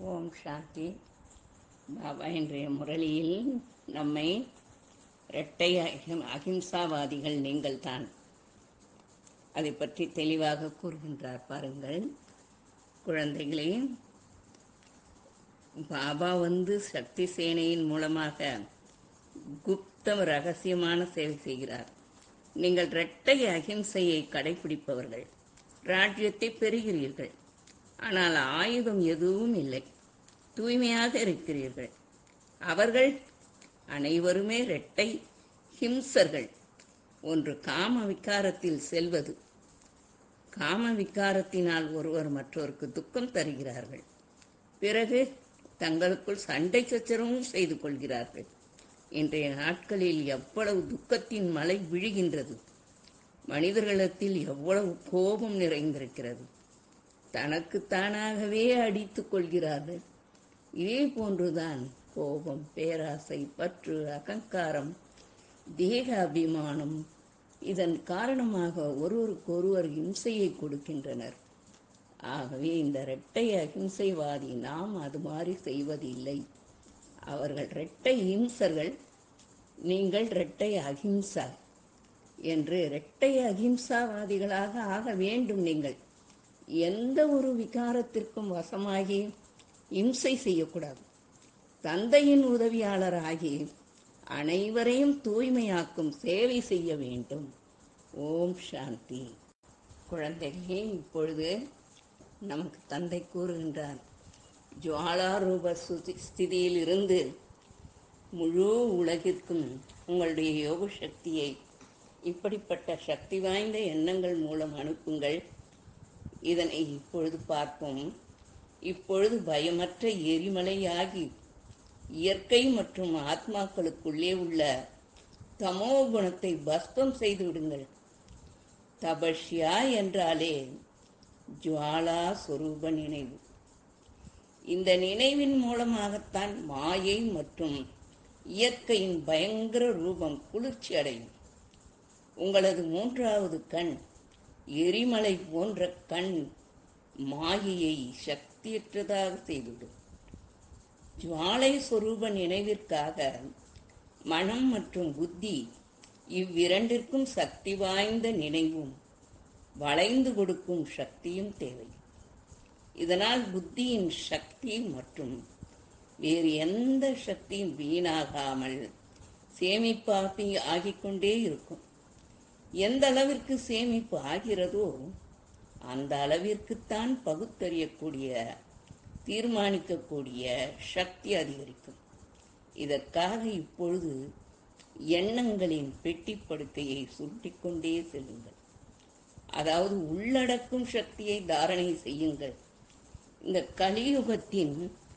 ஓம் சாந்தி பாபா இன்றைய முரளியில் நம்மை இரட்டை அஹிம் அகிம்சாவாதிகள் நீங்கள் தான் அதை பற்றி தெளிவாக கூறுகின்றார் பாருங்கள் குழந்தைகளே பாபா வந்து சக்தி சேனையின் மூலமாக குப்த ரகசியமான சேவை செய்கிறார் நீங்கள் இரட்டை அகிம்சையை கடைபிடிப்பவர்கள் ராஜ்யத்தை பெறுகிறீர்கள் ஆனால் ஆயுதம் எதுவும் இல்லை தூய்மையாக இருக்கிறீர்கள் அவர்கள் அனைவருமே இரட்டை ஹிம்சர்கள் ஒன்று காம விகாரத்தில் செல்வது காம விகாரத்தினால் ஒருவர் மற்றவருக்கு துக்கம் தருகிறார்கள் பிறகு தங்களுக்குள் சண்டை சச்சரவும் செய்து கொள்கிறார்கள் இன்றைய நாட்களில் எவ்வளவு துக்கத்தின் மலை விழுகின்றது மனிதர்களிடத்தில் எவ்வளவு கோபம் நிறைந்திருக்கிறது தனக்கு தானாகவே அடித்துக் கொள்கிறார்கள் இதே போன்றுதான் கோபம் பேராசை பற்று அகங்காரம் தேக அபிமானம் இதன் காரணமாக ஒருவருக்கொருவர் இம்சையை கொடுக்கின்றனர் ஆகவே இந்த இரட்டை அகிம்சைவாதி நாம் அது மாதிரி செய்வதில்லை அவர்கள் இரட்டை இம்சர்கள் நீங்கள் இரட்டை அகிம்சா என்று இரட்டை அகிம்சாவாதிகளாக ஆக வேண்டும் நீங்கள் எந்த ஒரு விகாரத்திற்கும் வசமாகி இம்சை செய்யக்கூடாது தந்தையின் உதவியாளராகி அனைவரையும் தூய்மையாக்கும் சேவை செய்ய வேண்டும் ஓம் சாந்தி குழந்தைகளே இப்பொழுது நமக்கு தந்தை கூறுகின்றார் ஜுவாலாரூப சுதி ஸ்திதியில் இருந்து முழு உலகிற்கும் உங்களுடைய யோக சக்தியை இப்படிப்பட்ட சக்தி வாய்ந்த எண்ணங்கள் மூலம் அனுப்புங்கள் இதனை இப்பொழுது பார்ப்போம் இப்பொழுது பயமற்ற எரிமலையாகி இயற்கை மற்றும் ஆத்மாக்களுக்குள்ளே உள்ள தமோ குணத்தை பஸ்பம் செய்து விடுங்கள் தபஷ்யா என்றாலே ஜுவாலா சொரூப நினைவு இந்த நினைவின் மூலமாகத்தான் மாயை மற்றும் இயற்கையின் பயங்கர ரூபம் குளிர்ச்சி அடையும் உங்களது மூன்றாவது கண் எரிமலை போன்ற கண் மாயையை சக்தியற்றதாக செய்துவிடும் ஜுவாலை சொரூப நினைவிற்காக மனம் மற்றும் புத்தி இவ்விரண்டிற்கும் சக்தி வாய்ந்த நினைவும் வளைந்து கொடுக்கும் சக்தியும் தேவை இதனால் புத்தியின் சக்தி மற்றும் வேறு எந்த சக்தியும் வீணாகாமல் சேமிப்பாப்பி ஆகிக்கொண்டே இருக்கும் எந்த அளவிற்கு சேமிப்பு ஆகிறதோ அந்த அளவிற்குத்தான் பகுத்தறியக்கூடிய தீர்மானிக்கக்கூடிய சக்தி அதிகரிக்கும் இதற்காக இப்பொழுது எண்ணங்களின் பெட்டி படுக்கையை சுருட்டிக்கொண்டே செல்லுங்கள் அதாவது உள்ளடக்கும் சக்தியை தாரணை செய்யுங்கள் இந்த கலியுகத்தின்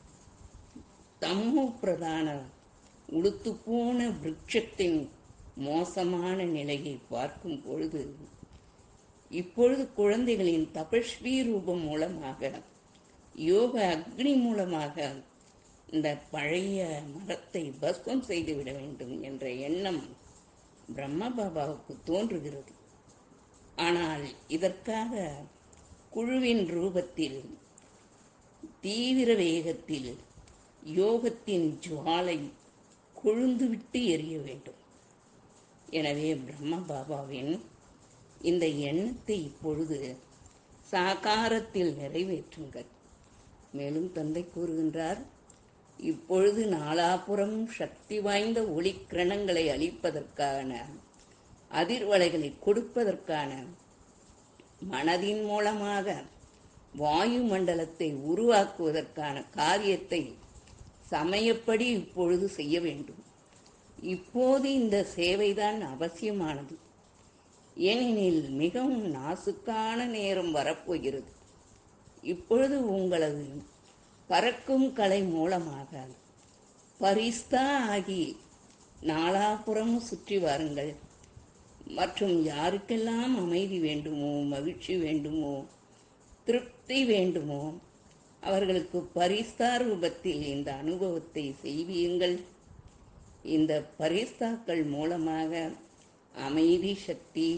தம்மு பிரதான உளுத்து போன விருட்சத்தின் மோசமான நிலையை பார்க்கும் பொழுது இப்பொழுது குழந்தைகளின் தபஸ்வி ரூபம் மூலமாக யோக அக்னி மூலமாக இந்த பழைய மரத்தை பஸ்வம் செய்துவிட வேண்டும் என்ற எண்ணம் பிரம்ம பாபாவுக்கு தோன்றுகிறது ஆனால் இதற்காக குழுவின் ரூபத்தில் தீவிர வேகத்தில் யோகத்தின் ஜுவாலை கொழுந்துவிட்டு எரிய வேண்டும் எனவே பிரம்ம பாபாவின் இந்த எண்ணத்தை இப்பொழுது சாகாரத்தில் நிறைவேற்றுங்கள் மேலும் தந்தை கூறுகின்றார் இப்பொழுது நாலாபுறம் சக்தி வாய்ந்த ஒளிக்கிரணங்களை அளிப்பதற்கான அதிர்வலைகளை கொடுப்பதற்கான மனதின் மூலமாக வாயு மண்டலத்தை உருவாக்குவதற்கான காரியத்தை சமயப்படி இப்பொழுது செய்ய வேண்டும் இப்போது இந்த சேவைதான் அவசியமானது ஏனெனில் மிகவும் நாசுக்கான நேரம் வரப்போகிறது இப்பொழுது உங்களது பறக்கும் கலை மூலமாக பரிஸ்தா ஆகி நாலாபுறமும் சுற்றி வாருங்கள் மற்றும் யாருக்கெல்லாம் அமைதி வேண்டுமோ மகிழ்ச்சி வேண்டுமோ திருப்தி வேண்டுமோ அவர்களுக்கு பரிஸ்தா ரூபத்தில் இந்த அனுபவத்தை செய்வியுங்கள் இந்த பரிஸ்தாக்கள் மூலமாக அமைதி சக்தி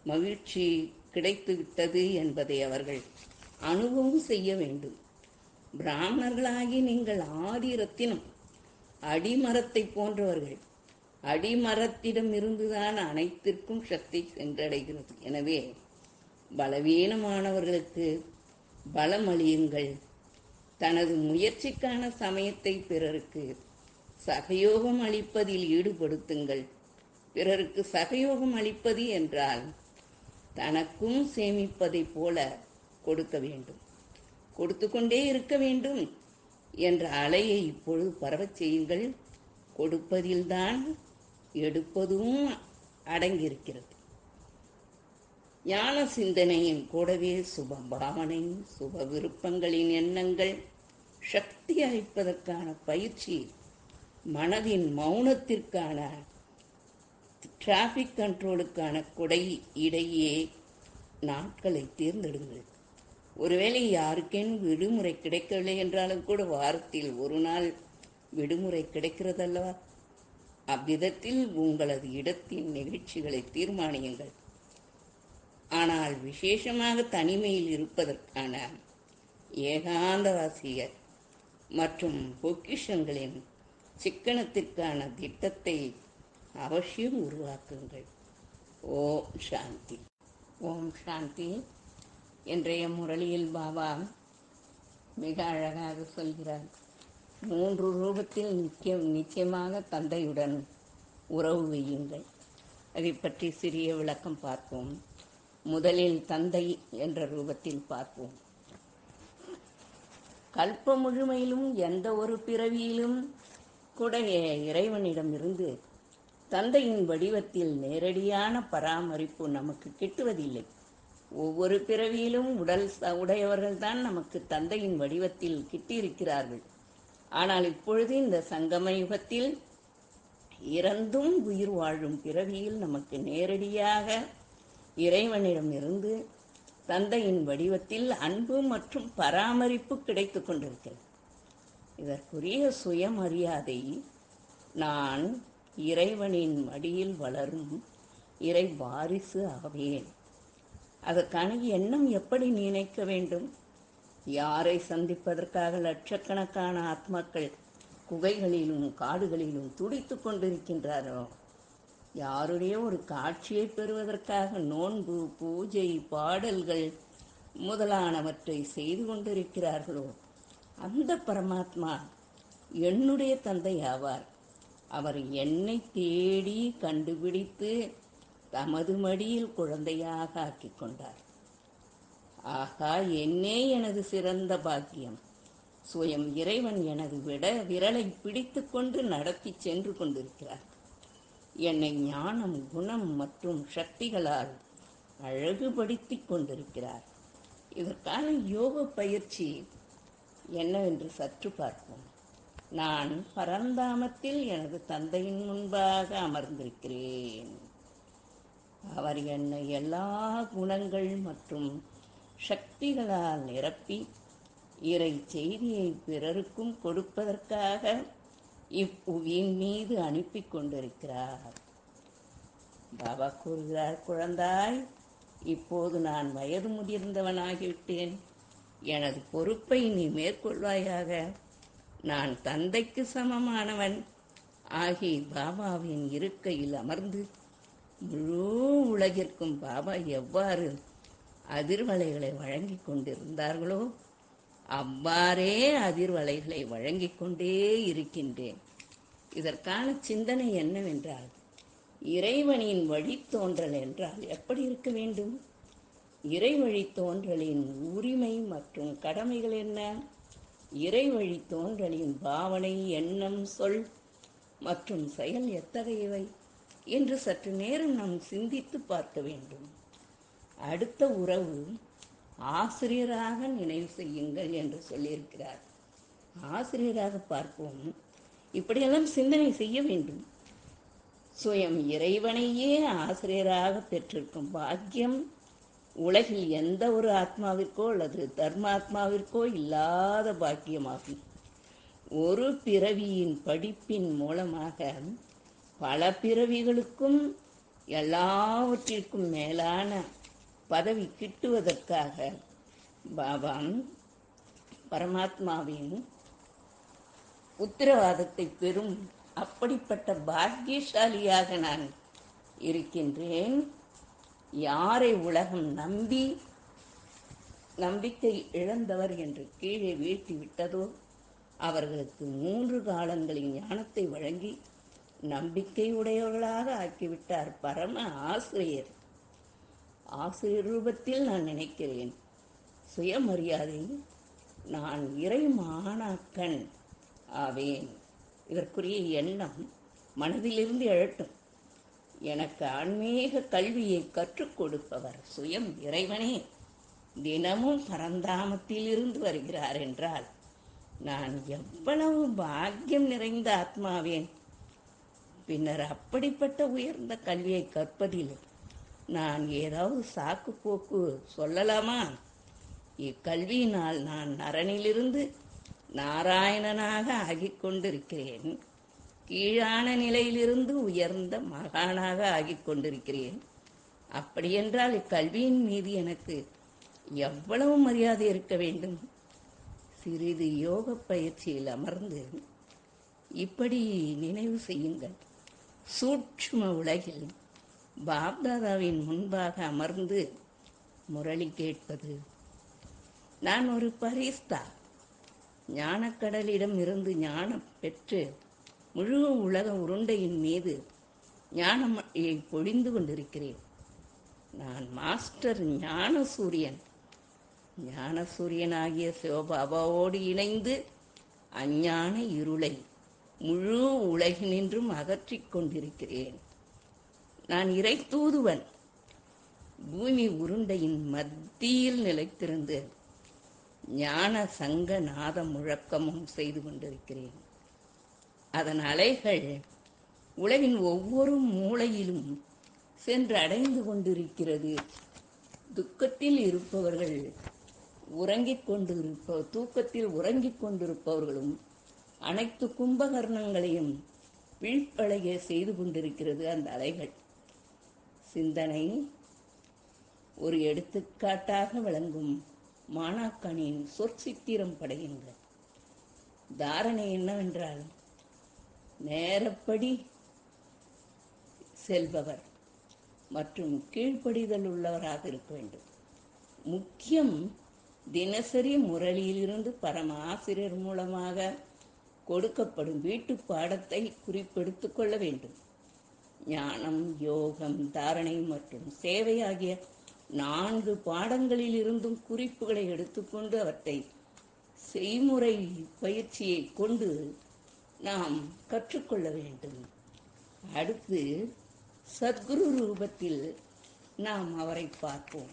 மகிழ்ச்சி கிடைத்துவிட்டது என்பதை அவர்கள் அனுபவம் செய்ய வேண்டும் பிராமணர்களாகி நீங்கள் ஆதி ரத்தினம் அடிமரத்தை போன்றவர்கள் அடிமரத்திடம் இருந்துதான் அனைத்திற்கும் சக்தி சென்றடைகிறது எனவே பலவீனமானவர்களுக்கு பலமளியுங்கள் தனது முயற்சிக்கான சமயத்தை பிறருக்கு சகயோகம் அளிப்பதில் ஈடுபடுத்துங்கள் பிறருக்கு சகயோகம் அளிப்பது என்றால் தனக்கும் சேமிப்பதைப் போல கொடுக்க வேண்டும் கொடுத்து கொண்டே இருக்க வேண்டும் என்ற அலையை இப்பொழுது பரவச் செய்யுங்கள் கொடுப்பதில்தான் எடுப்பதும் அடங்கியிருக்கிறது ஞான சிந்தனையின் கூடவே சுப பாவனை சுப விருப்பங்களின் எண்ணங்கள் சக்தி அளிப்பதற்கான பயிற்சி மனதின் மௌனத்திற்கான டிராஃபிக் கண்ட்ரோலுக்கான கொடை இடையே நாட்களை தேர்ந்தெடுங்கள் ஒருவேளை யாருக்கேனும் விடுமுறை கிடைக்கவில்லை என்றாலும் கூட வாரத்தில் ஒரு நாள் விடுமுறை கிடைக்கிறதல்லவா அவ்விதத்தில் உங்களது இடத்தின் நிகழ்ச்சிகளை தீர்மானியுங்கள் ஆனால் விசேஷமாக தனிமையில் இருப்பதற்கான ஏகாந்தவாசியர் மற்றும் பொக்கிஷங்களின் சிக்கனத்திற்கான திட்டத்தை அவசியம் உருவாக்குங்கள் ஓம் சாந்தி ஓம் சாந்தி இன்றைய முரளியில் பாபா மிக அழகாக சொல்கிறார் மூன்று ரூபத்தில் நிச்சயம் நிச்சயமாக தந்தையுடன் உறவு வையுங்கள் அதை பற்றி சிறிய விளக்கம் பார்ப்போம் முதலில் தந்தை என்ற ரூபத்தில் பார்ப்போம் கல்ப முழுமையிலும் எந்த ஒரு பிறவியிலும் கூட இறைவனிடமிருந்து தந்தையின் வடிவத்தில் நேரடியான பராமரிப்பு நமக்கு கிட்டுவதில்லை ஒவ்வொரு பிறவியிலும் உடல் ச- உடையவர்கள்தான் நமக்கு தந்தையின் வடிவத்தில் கிட்டியிருக்கிறார்கள் ஆனால் இப்பொழுது இந்த சங்கம யுகத்தில் இறந்தும் உயிர் வாழும் பிறவியில் நமக்கு நேரடியாக இறைவனிடமிருந்து தந்தையின் வடிவத்தில் அன்பு மற்றும் பராமரிப்பு கிடைத்துக் கொண்டிருக்கிறது இதற்குரிய சுயமரியாதை நான் இறைவனின் மடியில் வளரும் இறை வாரிசு ஆவேன் அதற்கான எண்ணம் எப்படி நினைக்க வேண்டும் யாரை சந்திப்பதற்காக லட்சக்கணக்கான ஆத்மாக்கள் குகைகளிலும் காடுகளிலும் துடித்துக் கொண்டிருக்கின்றாரோ யாருடைய ஒரு காட்சியை பெறுவதற்காக நோன்பு பூஜை பாடல்கள் முதலானவற்றை செய்து கொண்டிருக்கிறார்களோ அந்த பரமாத்மா என்னுடைய தந்தை ஆவார் அவர் என்னை தேடி கண்டுபிடித்து தமது மடியில் குழந்தையாக ஆக்கிக் கொண்டார் ஆகா என்னே எனது சிறந்த பாக்கியம் சுயம் இறைவன் எனது விட விரலை பிடித்துக் கொண்டு நடத்தி சென்று கொண்டிருக்கிறார் என்னை ஞானம் குணம் மற்றும் சக்திகளால் அழகுபடுத்திக் கொண்டிருக்கிறார் இதற்கான யோக பயிற்சி என்னவென்று சற்று பார்ப்போம் நான் பரந்தாமத்தில் எனது தந்தையின் முன்பாக அமர்ந்திருக்கிறேன் அவர் என்னை எல்லா குணங்கள் மற்றும் சக்திகளால் நிரப்பி இறை செய்தியை பிறருக்கும் கொடுப்பதற்காக இப்புவியின் மீது அனுப்பி கொண்டிருக்கிறார் பாபா கூறுகிறார் குழந்தாய் இப்போது நான் வயது முதிர்ந்தவனாகிவிட்டேன் எனது பொறுப்பை நீ மேற்கொள்வாயாக நான் தந்தைக்கு சமமானவன் ஆகி பாபாவின் இருக்கையில் அமர்ந்து முழு உலகிற்கும் பாபா எவ்வாறு அதிர்வலைகளை வழங்கிக் கொண்டிருந்தார்களோ அவ்வாறே அதிர்வலைகளை வழங்கிக் கொண்டே இருக்கின்றேன் இதற்கான சிந்தனை என்னவென்றால் இறைவனின் வழித்தோன்றல் என்றால் எப்படி இருக்க வேண்டும் இறை வழித்தோன்றலின் உரிமை மற்றும் கடமைகள் என்ன இறை வழித்தோன்றலின் பாவனை எண்ணம் சொல் மற்றும் செயல் எத்தகையவை என்று சற்று நேரம் நாம் சிந்தித்து பார்க்க வேண்டும் அடுத்த உறவு ஆசிரியராக நினைவு செய்யுங்கள் என்று சொல்லியிருக்கிறார் ஆசிரியராக பார்ப்போம் இப்படியெல்லாம் சிந்தனை செய்ய வேண்டும் சுயம் இறைவனையே ஆசிரியராக பெற்றிருக்கும் பாக்கியம் உலகில் எந்த ஒரு ஆத்மாவிற்கோ அல்லது தர்மாத்மாவிற்கோ இல்லாத பாக்கியமாகும் ஒரு பிறவியின் படிப்பின் மூலமாக பல பிறவிகளுக்கும் எல்லாவற்றிற்கும் மேலான பதவி கிட்டுவதற்காக பாபா பரமாத்மாவின் உத்தரவாதத்தை பெறும் அப்படிப்பட்ட பாக்கியசாலியாக நான் இருக்கின்றேன் யாரை உலகம் நம்பி நம்பிக்கை இழந்தவர் என்று கீழே வீழ்த்தி விட்டதோ அவர்களுக்கு மூன்று காலங்களின் ஞானத்தை வழங்கி நம்பிக்கை உடையவர்களாக ஆக்கிவிட்டார் பரம ஆசிரியர் ஆசிரியர் ரூபத்தில் நான் நினைக்கிறேன் சுயமரியாதை நான் இறை மாணாக்கன் ஆவேன் இதற்குரிய எண்ணம் மனதிலிருந்து எழட்டும் எனக்கு ஆன்மீக கல்வியை கற்றுக் கொடுப்பவர் சுயம் இறைவனே தினமும் பரந்தாமத்தில் இருந்து வருகிறார் என்றால் நான் எவ்வளவு பாக்கியம் நிறைந்த ஆத்மாவேன் பின்னர் அப்படிப்பட்ட உயர்ந்த கல்வியை கற்பதில் நான் ஏதாவது சாக்கு போக்கு சொல்லலாமா இக்கல்வியினால் நான் நரனிலிருந்து நாராயணனாக ஆகிக் கொண்டிருக்கிறேன் கீழான நிலையிலிருந்து உயர்ந்த மகானாக ஆகிக் கொண்டிருக்கிறேன் அப்படியென்றால் இக்கல்வியின் மீது எனக்கு எவ்வளவு மரியாதை இருக்க வேண்டும் சிறிது யோக பயிற்சியில் அமர்ந்து இப்படி நினைவு செய்யுங்கள் சூட்சும உலகில் பாப்தாதாவின் முன்பாக அமர்ந்து முரளி கேட்பது நான் ஒரு பரிஸ்தா ஞானக்கடலிடம் இருந்து ஞானம் பெற்று முழு உலக உருண்டையின் மீது ஞானமழையை பொழிந்து கொண்டிருக்கிறேன் நான் மாஸ்டர் ஞான சூரியன் ஞான சூரியனாகிய சிவபாபாவோடு இணைந்து அஞ்ஞான இருளை முழு உலகினின்றும் அகற்றிக் கொண்டிருக்கிறேன் நான் இறை தூதுவன் பூமி உருண்டையின் மத்தியில் நிலைத்திருந்து ஞான சங்க நாத முழக்கமும் செய்து கொண்டிருக்கிறேன் அதன் அலைகள் உலகின் ஒவ்வொரு மூலையிலும் சென்று அடைந்து கொண்டிருக்கிறது துக்கத்தில் இருப்பவர்கள் உறங்கிக் கொண்டிருப்ப தூக்கத்தில் உறங்கிக் கொண்டிருப்பவர்களும் அனைத்து கும்பகர்ணங்களையும் விழிப்படைய செய்து கொண்டிருக்கிறது அந்த அலைகள் சிந்தனை ஒரு எடுத்துக்காட்டாக விளங்கும் மாணாக்கனின் சொற்சித்திரம் படையுங்கள் தாரணை என்னவென்றால் நேரப்படி செல்பவர் மற்றும் கீழ்ப்படிதல் உள்ளவராக இருக்க வேண்டும் முக்கியம் தினசரி முரளியிலிருந்து பரம ஆசிரியர் மூலமாக கொடுக்கப்படும் வீட்டு பாடத்தை குறிப்பெடுத்துக் கொள்ள வேண்டும் ஞானம் யோகம் தாரணை மற்றும் சேவை ஆகிய நான்கு பாடங்களில் இருந்தும் குறிப்புகளை எடுத்துக்கொண்டு அவற்றை செய்முறை பயிற்சியை கொண்டு நாம் கற்றுக்கொள்ள வேண்டும் அடுத்து சத்குரு ரூபத்தில் நாம் அவரை பார்ப்போம்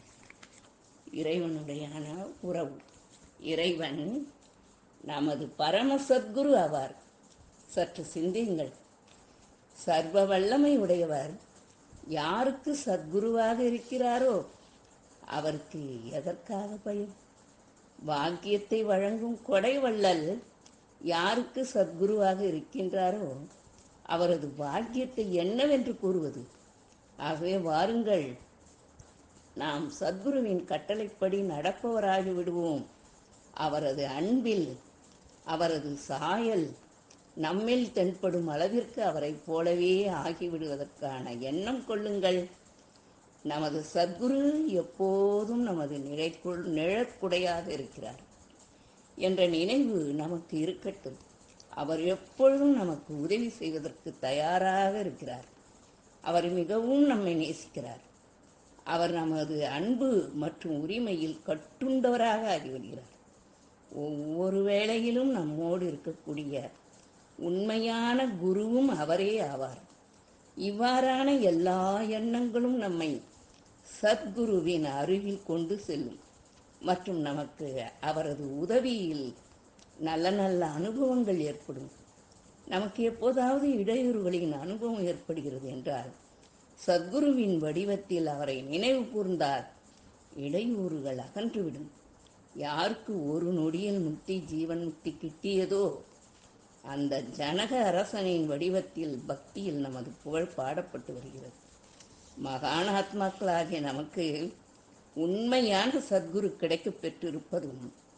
இறைவனுடையான உறவு இறைவன் நமது பரம சத்குரு ஆவார் சற்று சிந்தியுங்கள் சர்வ வல்லமை உடையவர் யாருக்கு சத்குருவாக இருக்கிறாரோ அவருக்கு எதற்காக பயம் பாக்கியத்தை வழங்கும் கொடை வள்ளல் யாருக்கு சத்குருவாக இருக்கின்றாரோ அவரது பாக்கியத்தை என்னவென்று கூறுவது ஆகவே வாருங்கள் நாம் சத்குருவின் கட்டளைப்படி நடப்பவராகி விடுவோம் அவரது அன்பில் அவரது சாயல் நம்மில் தென்படும் அளவிற்கு அவரைப் போலவே ஆகிவிடுவதற்கான எண்ணம் கொள்ளுங்கள் நமது சத்குரு எப்போதும் நமது நிலைக்குள் நிழற்குடையாக இருக்கிறார் என்ற நினைவு நமக்கு இருக்கட்டும் அவர் எப்பொழுதும் நமக்கு உதவி செய்வதற்கு தயாராக இருக்கிறார் அவர் மிகவும் நம்மை நேசிக்கிறார் அவர் நமது அன்பு மற்றும் உரிமையில் கட்டுண்டவராக ஆகிவிடுகிறார் ஒவ்வொரு வேளையிலும் நம்மோடு இருக்கக்கூடிய உண்மையான குருவும் அவரே ஆவார் இவ்வாறான எல்லா எண்ணங்களும் நம்மை சத்குருவின் அருகில் கொண்டு செல்லும் மற்றும் நமக்கு அவரது உதவியில் நல்ல நல்ல அனுபவங்கள் ஏற்படும் நமக்கு எப்போதாவது இடையூறுகளின் அனுபவம் ஏற்படுகிறது என்றால் சத்குருவின் வடிவத்தில் அவரை நினைவு கூர்ந்தால் இடையூறுகள் அகன்றுவிடும் யாருக்கு ஒரு நொடியில் முக்தி ஜீவன் முக்தி கிட்டியதோ அந்த ஜனக அரசனின் வடிவத்தில் பக்தியில் நமது புகழ் பாடப்பட்டு வருகிறது மகான் ஆத்மாக்களாகிய நமக்கு உண்மையான சத்குரு கிடைக்கப் பெற்றிருப்பதும்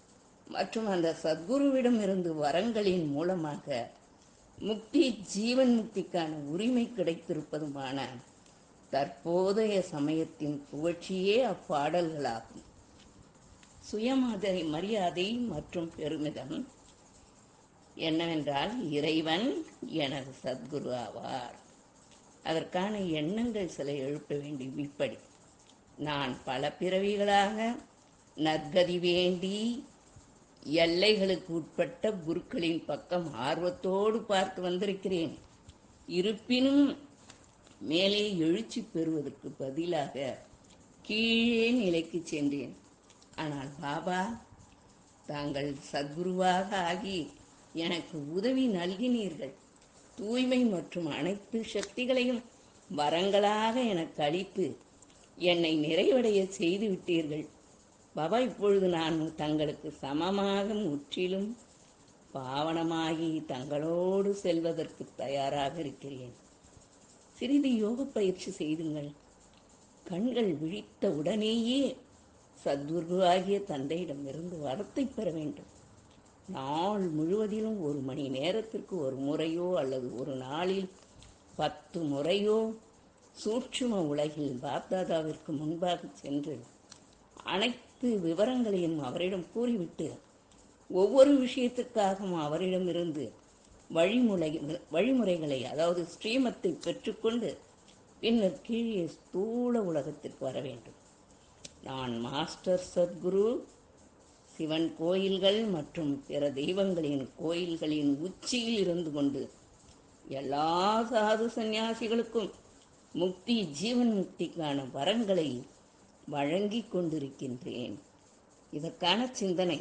மற்றும் அந்த சத்குருவிடம் இருந்து வரங்களின் மூலமாக முக்தி ஜீவன் முக்திக்கான உரிமை கிடைத்திருப்பதுமான தற்போதைய சமயத்தின் புகழ்ச்சியே அப்பாடல்களாகும் சுயமதை மரியாதை மற்றும் பெருமிதம் என்னவென்றால் இறைவன் எனது சத்குரு ஆவார் அதற்கான எண்ணங்கள் சில எழுப்ப வேண்டும் இப்படி நான் பல பிறவிகளாக நற்கதி வேண்டி எல்லைகளுக்கு உட்பட்ட குருக்களின் பக்கம் ஆர்வத்தோடு பார்த்து வந்திருக்கிறேன் இருப்பினும் மேலே எழுச்சி பெறுவதற்கு பதிலாக கீழே நிலைக்கு சென்றேன் ஆனால் பாபா தாங்கள் சத்குருவாக ஆகி எனக்கு உதவி நல்கினீர்கள் தூய்மை மற்றும் அனைத்து சக்திகளையும் வரங்களாக எனக்கு அளித்து என்னை நிறைவடைய செய்து விட்டீர்கள் பாபா இப்பொழுது நான் தங்களுக்கு சமமாக முற்றிலும் பாவனமாகி தங்களோடு செல்வதற்கு தயாராக இருக்கிறேன் சிறிது யோக பயிற்சி செய்துங்கள் கண்கள் விழித்த உடனேயே சத்குரு ஆகிய தந்தையிடமிருந்து வரத்தை பெற வேண்டும் நாள் முழுவதிலும் ஒரு மணி நேரத்திற்கு ஒரு முறையோ அல்லது ஒரு நாளில் பத்து முறையோ சூட்சும உலகில் பாப்தாதாவிற்கு முன்பாக சென்று அனைத்து விவரங்களையும் அவரிடம் கூறிவிட்டு ஒவ்வொரு விஷயத்துக்காகவும் அவரிடமிருந்து வழிமுறை வழிமுறைகளை அதாவது ஸ்ரீமத்தை பெற்றுக்கொண்டு பின்னர் கீழே ஸ்தூல உலகத்திற்கு வர வேண்டும் நான் மாஸ்டர் சத்குரு சிவன் கோயில்கள் மற்றும் பிற தெய்வங்களின் கோயில்களின் உச்சியில் இருந்து கொண்டு எல்லா சாது சந்நியாசிகளுக்கும் முக்தி ஜீவன் முக்திக்கான வரங்களை வழங்கி கொண்டிருக்கின்றேன் இதற்கான சிந்தனை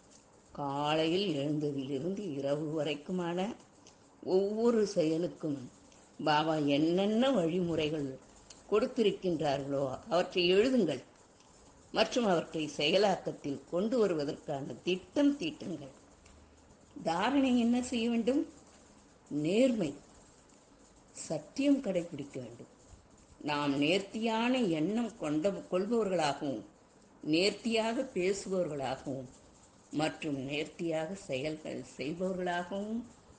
காலையில் எழுந்ததிலிருந்து இரவு வரைக்குமான ஒவ்வொரு செயலுக்கும் பாபா என்னென்ன வழிமுறைகள் கொடுத்திருக்கின்றார்களோ அவற்றை எழுதுங்கள் மற்றும் அவற்றை செயலாக்கத்தில் கொண்டு வருவதற்கான திட்டம் தீட்டுங்கள் தாரணை என்ன செய்ய வேண்டும் நேர்மை சத்தியம் கடைபிடிக்க வேண்டும் நாம் நேர்த்தியான எண்ணம் கொண்ட கொள்பவர்களாகவும் நேர்த்தியாக பேசுபவர்களாகவும் மற்றும் நேர்த்தியாக செயல்கள் செய்பவர்களாகவும்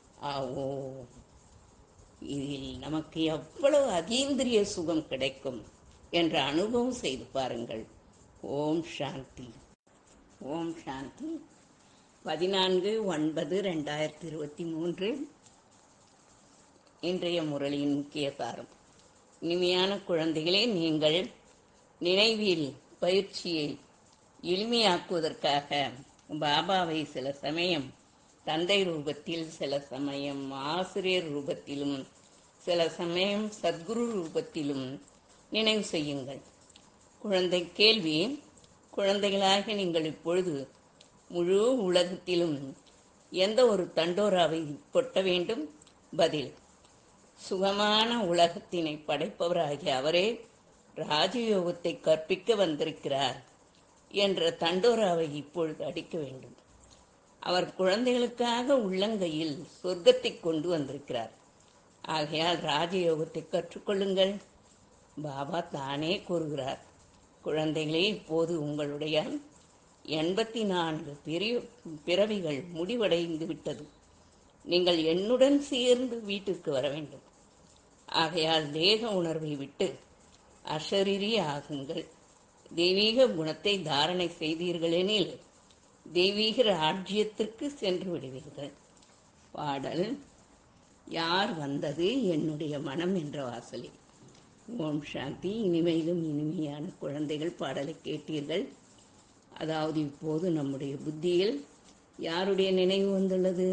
ஆவோம் இதில் நமக்கு எவ்வளவு அதீந்திரிய சுகம் கிடைக்கும் என்ற அனுபவம் செய்து பாருங்கள் ஓம் சாந்தி ஓம் சாந்தி பதினான்கு ஒன்பது ரெண்டாயிரத்தி இருபத்தி மூன்று இன்றைய முரளியின் முக்கிய சாரம் இனிமையான குழந்தைகளே நீங்கள் நினைவில் பயிற்சியை எளிமையாக்குவதற்காக பாபாவை சில சமயம் தந்தை ரூபத்தில் சில சமயம் ஆசிரியர் ரூபத்திலும் சில சமயம் சத்குரு ரூபத்திலும் நினைவு செய்யுங்கள் குழந்தை கேள்வி குழந்தைகளாக நீங்கள் இப்பொழுது முழு உலகத்திலும் எந்த ஒரு தண்டோராவை கொட்ட வேண்டும் பதில் சுகமான உலகத்தினை படைப்பவராகிய அவரே ராஜயோகத்தை கற்பிக்க வந்திருக்கிறார் என்ற தண்டோராவை இப்பொழுது அடிக்க வேண்டும் அவர் குழந்தைகளுக்காக உள்ளங்கையில் சொர்க்கத்தை கொண்டு வந்திருக்கிறார் ஆகையால் ராஜயோகத்தை கற்றுக்கொள்ளுங்கள் பாபா தானே கூறுகிறார் குழந்தைகளே இப்போது உங்களுடைய எண்பத்தி நான்கு பெரிய பிறவிகள் முடிவடைந்து விட்டது நீங்கள் என்னுடன் சேர்ந்து வீட்டிற்கு வர வேண்டும் ஆகையால் தேக உணர்வை விட்டு அஷரீரி ஆகுங்கள் தெய்வீக குணத்தை தாரணை செய்தீர்களெனில் தெய்வீக ராஜ்யத்திற்கு சென்று விடுவீர்கள் பாடல் யார் வந்தது என்னுடைய மனம் என்ற வாசலில் ஓம் சாந்தி இனிமையிலும் இனிமையான குழந்தைகள் பாடலை கேட்டீர்கள் அதாவது இப்போது நம்முடைய புத்தியில் யாருடைய நினைவு வந்துள்ளது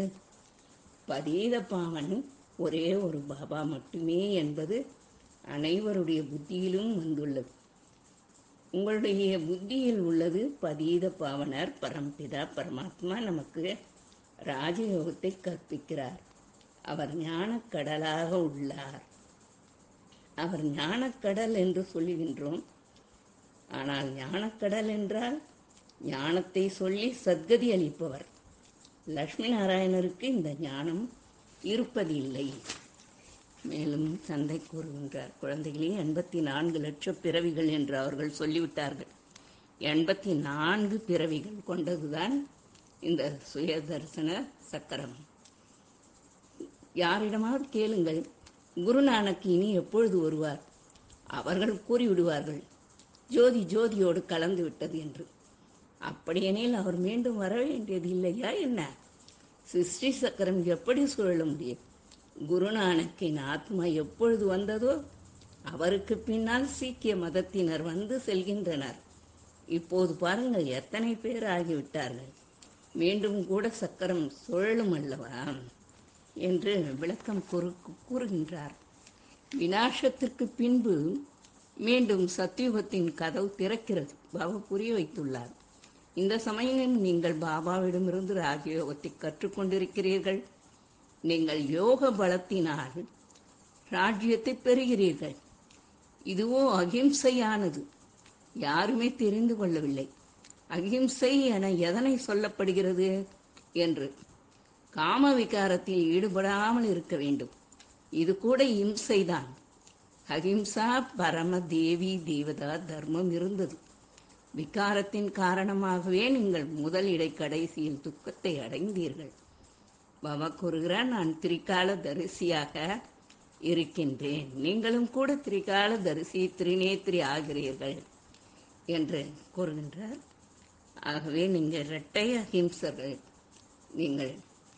பதீத பாவன் ஒரே ஒரு பாபா மட்டுமே என்பது அனைவருடைய புத்தியிலும் வந்துள்ளது உங்களுடைய புத்தியில் உள்ளது பதீத பாவனர் பரம்பிதா பரமாத்மா நமக்கு ராஜயோகத்தை கற்பிக்கிறார் அவர் ஞானக்கடலாக உள்ளார் அவர் ஞானக்கடல் என்று சொல்லுகின்றோம் ஆனால் ஞானக்கடல் என்றால் ஞானத்தை சொல்லி சத்கதி அளிப்பவர் லக்ஷ்மி நாராயணருக்கு இந்த ஞானம் இருப்பதில்லை மேலும் தந்தை கூறுகின்றார் குழந்தைகளே எண்பத்தி நான்கு லட்சம் பிறவிகள் என்று அவர்கள் சொல்லிவிட்டார்கள் எண்பத்தி நான்கு பிறவிகள் கொண்டதுதான் இந்த சுய தரிசன சக்கரம் யாரிடமாவது கேளுங்கள் குருநானக் இனி எப்பொழுது வருவார் அவர்கள் கூறிவிடுவார்கள் ஜோதி ஜோதியோடு கலந்து விட்டது என்று அப்படியெனில் அவர் மீண்டும் வர வேண்டியது இல்லையா என்ன சிருஷ்டி சக்கரம் எப்படி சுழல முடியும் குருநானக்கின் ஆத்மா எப்பொழுது வந்ததோ அவருக்கு பின்னால் சீக்கிய மதத்தினர் வந்து செல்கின்றனர் இப்போது பாருங்கள் எத்தனை பேர் ஆகிவிட்டார்கள் மீண்டும் கூட சக்கரம் சுழலும் அல்லவா என்று விளக்கம் கூறு கூறுகின்றார் வினாசத்திற்கு பின்பு மீண்டும் சத்தியுகத்தின் கதவு திறக்கிறது பாபா புரிய வைத்துள்ளார் இந்த சமயம் நீங்கள் பாபாவிடமிருந்து ராஜயோகத்தை கற்றுக்கொண்டிருக்கிறீர்கள் நீங்கள் யோக பலத்தினால் ராஜ்யத்தை பெறுகிறீர்கள் இதுவோ அகிம்சையானது யாருமே தெரிந்து கொள்ளவில்லை அகிம்சை என எதனை சொல்லப்படுகிறது என்று காம விகாரத்தில் ஈடுபடாமல் இருக்க வேண்டும் இது கூட இம்சைதான் அகிம்சா பரம தேவி தேவதா தர்மம் இருந்தது விகாரத்தின் காரணமாகவே நீங்கள் முதல் இடை கடைசியில் துக்கத்தை அடைந்தீர்கள் பாபா கூறுகிறார் நான் திரிகால தரிசியாக இருக்கின்றேன் நீங்களும் கூட திரிகால தரிசி திரிநேத்திரி ஆகிறீர்கள் என்று கூறுகின்றார் ஆகவே நீங்கள் இரட்டை அஹிம்சர்கள் நீங்கள்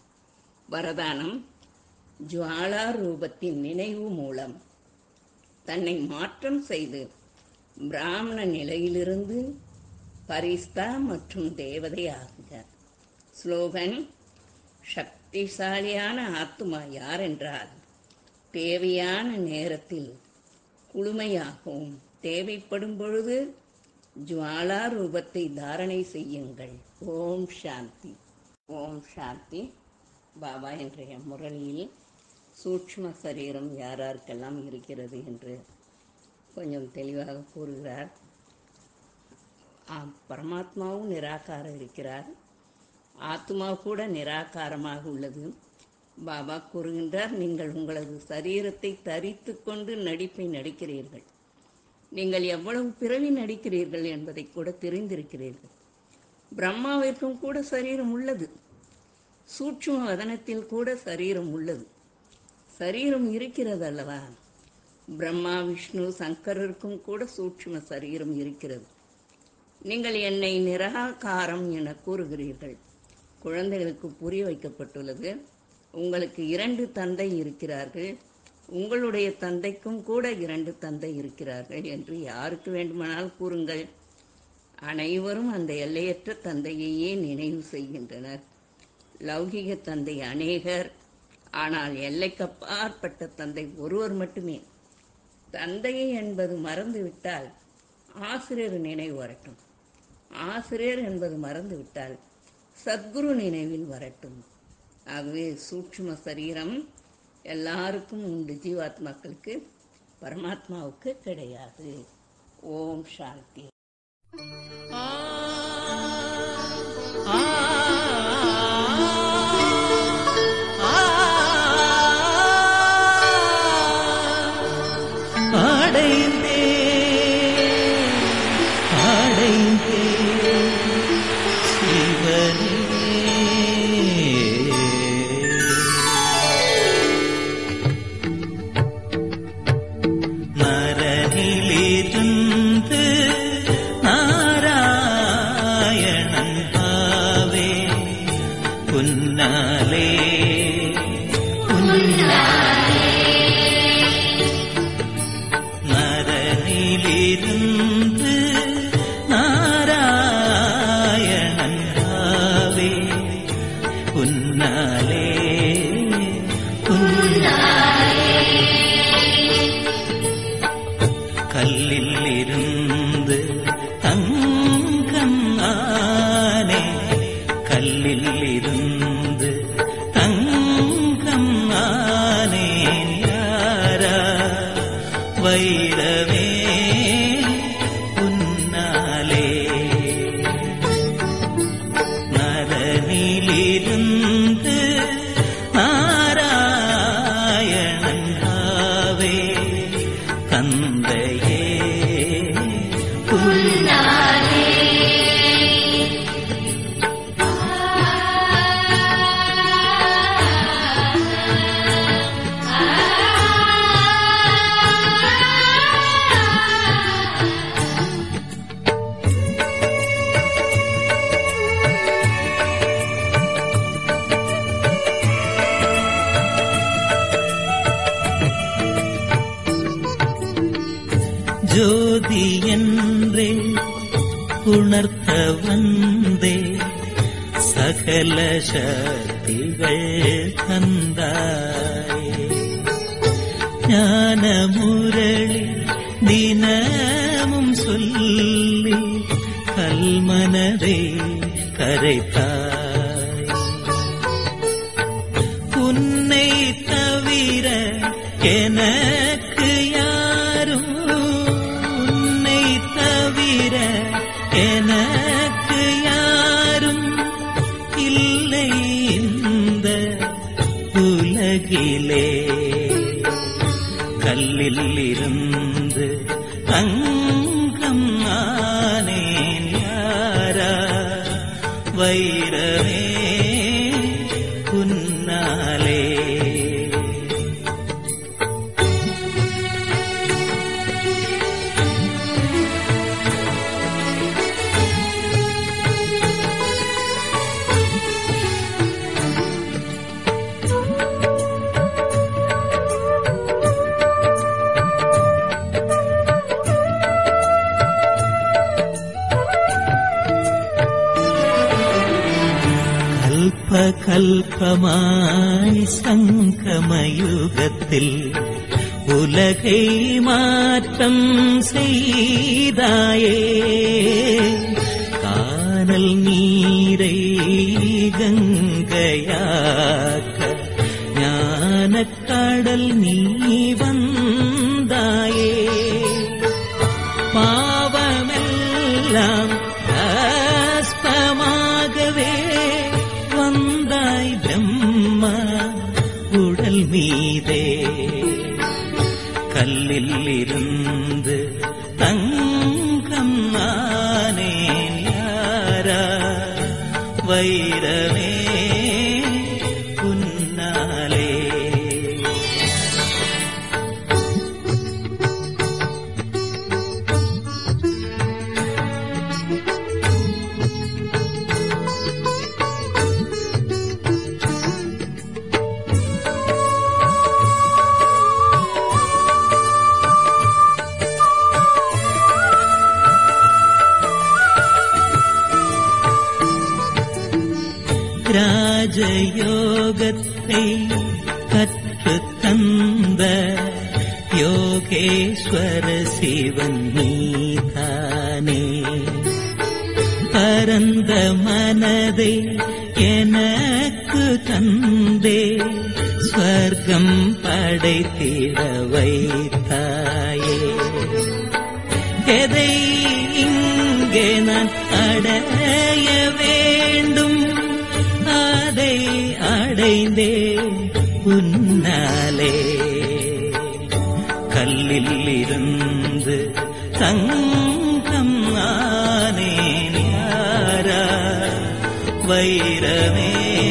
வரதானம் ஜுவாலா ரூபத்தின் நினைவு மூலம் தன்னை மாற்றம் செய்து பிராமண நிலையிலிருந்து பரிஸ்தா மற்றும் தேவதை ஆகுக ஸ்லோகன் சக்திசாலியான ஆத்மா யார் என்றால் தேவையான நேரத்தில் குளுமையாகவும் தேவைப்படும் பொழுது ஜுவாலா ரூபத்தை தாரணை செய்யுங்கள் ஓம் சாந்தி ஓம் சாந்தி பாபா இன்றைய முரளியில் சூட்ச்ம சரீரம் யாராருக்கெல்லாம் இருக்கிறது என்று கொஞ்சம் தெளிவாக கூறுகிறார் ஆம், பரமாத்மாவும் நிராகாரம் இருக்கிறார் ஆத்மா கூட நிராகாரமாக உள்ளது பாபா கூறுகின்றார் நீங்கள் உங்களது சரீரத்தை தரித்து கொண்டு நடிப்பை நடிக்கிறீர்கள் நீங்கள் எவ்வளவு பிறவி நடிக்கிறீர்கள் என்பதை கூட தெரிந்திருக்கிறீர்கள் பிரம்மாவிற்கும் கூட சரீரம் உள்ளது சூட்சும வதனத்தில் கூட சரீரம் உள்ளது சரீரம் இருக்கிறது அல்லவா பிரம்மா விஷ்ணு சங்கரருக்கும் கூட சூட்சும சரீரம் இருக்கிறது நீங்கள் என்னை நிராகாரம் என கூறுகிறீர்கள் குழந்தைகளுக்கு புரிய வைக்கப்பட்டுள்ளது உங்களுக்கு இரண்டு தந்தை இருக்கிறார்கள் உங்களுடைய தந்தைக்கும் கூட இரண்டு தந்தை இருக்கிறார்கள் என்று யாருக்கு வேண்டுமானால் கூறுங்கள் அனைவரும் அந்த எல்லையற்ற தந்தையையே நினைவு செய்கின்றனர் லௌகிக தந்தை அநேகர் ஆனால் எல்லைக்கப்பாற்பட்ட தந்தை ஒருவர் மட்டுமே தந்தையை என்பது மறந்துவிட்டால் ஆசிரியர் நினைவு வரட்டும் ஆசிரியர் என்பது மறந்துவிட்டால் சத்குரு நினைவில் வரட்டும் ஆகவே சூட்சும சரீரம் எல்லாருக்கும் உண்டு ஜீவாத்மாக்களுக்கு பரமாத்மாவுக்கு கிடையாது ஓம் சாந்தி அடைந்தே அடைந்தே சிவனே நரனிலிருந்து நாராயணன் பாவே புன்னாலே நரனிலிருந்து நாராயணன் பாவே புன்னாலே புன்னாலே கல்லில் இருந்து தங்கம் ஆனே கல்லில் இருந்து தங்கம் ஆனே யாரா வைரவே உன்னாலே நரனிலிருந்து நாராயணன் ஆவே தந்தையே புன்னாலே உணர்த்த வந்தே சகல சக்திகள் தந்தாயே ஞான முரளி தினமும் சொல்லி கல்மனதை கரைத்தாய் உன்னை தவிர எனக்கு யாரும் உன்னை தவிர எனக்கு யாரும் இல்லை இந்த உலகிலே கல்லில் இருந்து தங்கம் ஆனேன் யாரா வைரமே உன்னாலே கல்ப கல்பமாய் சங்கமயுகத்தில் உலகை மாற்றம் செய்தாயே கானல் நீரை கங்கையாக்க ஞானக் கடல் நீ வந்தாயே பாவமெல்லாம் அஸ்பமாகவே வந்தாய் பிரம்மா உடல் மீதே கல்லில் இருந்து தங்கம் நானேன் யாரா வைரமே உன்னாலே ராஜயோகத்தை கற்று தந்த யோகேஸ்வர சிவன் நீதானே பரந்த மனதை எனக்கு தந்தே ஸ்வர்க்கம் படைத்திட வைத்தாயே எதை இங்கே நான் அடைய வேண்டும் அதை அடைந்தே உன்னாலே கல்லில் இருந்து தங்கம் ஆனேன் யாரா வைரமே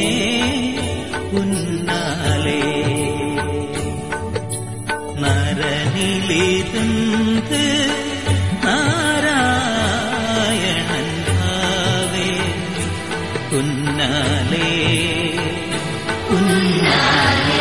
உன்னாலே நரனிலிருந்து நாராயணன் ஆவே உன்னாலே உன்னாலே